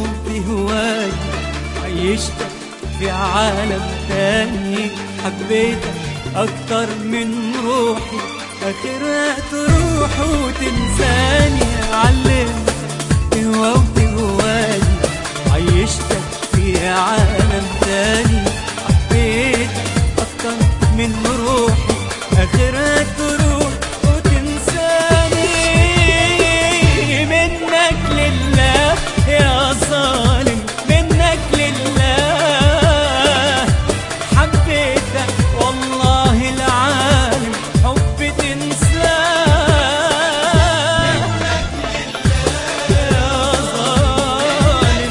وتهواك عيشتك في عالم تاني حبيتك أكتر من روحي آخرها تروح وتنساني علمتك تهوى وتهواني عيشتك في عالم تاني حبيتك أكتر من روحي آخرها تروح وتنساني منك لله يا ظالم منك لله حبيتك والله العالم حب تنساه يا ظالم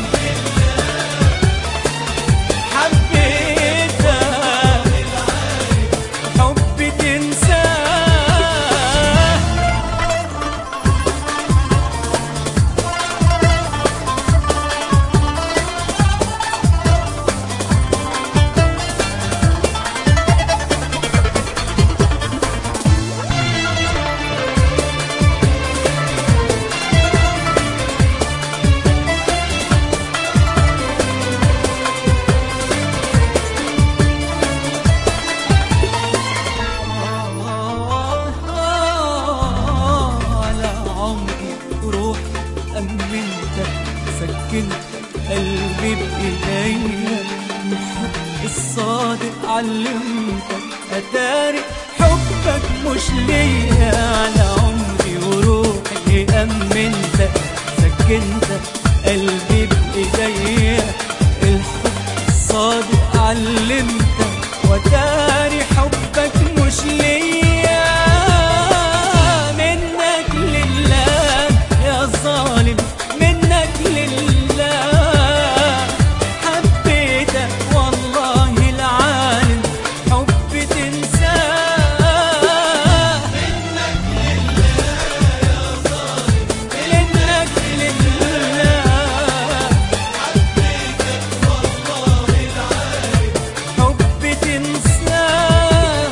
حبيتك حب تنساه على عمري وروحي أمنتك سكنت قلبي بإيديا الحب الصادق علمتك أتاري حبك مش ليا على عمري وروحي أمنتك سكنت قلبي بإيديا الحب الصادق علمتك وتاري حبك مش ليا منك لله يا ظالم منك لله حبيتك والله العالم حب تنساه منك لله حب تنساه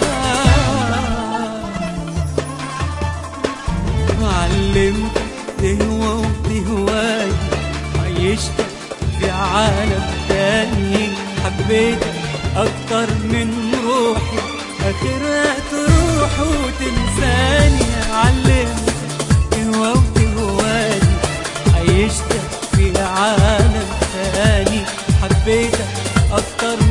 وعلمتك تهوى وتهواي عيشتك في عالم تاني حبيتك أكتر من روحي آخرها تروح وتنساني علمتك تهوى وتهواني عيشتك في عالم تاني حبيتك أكتر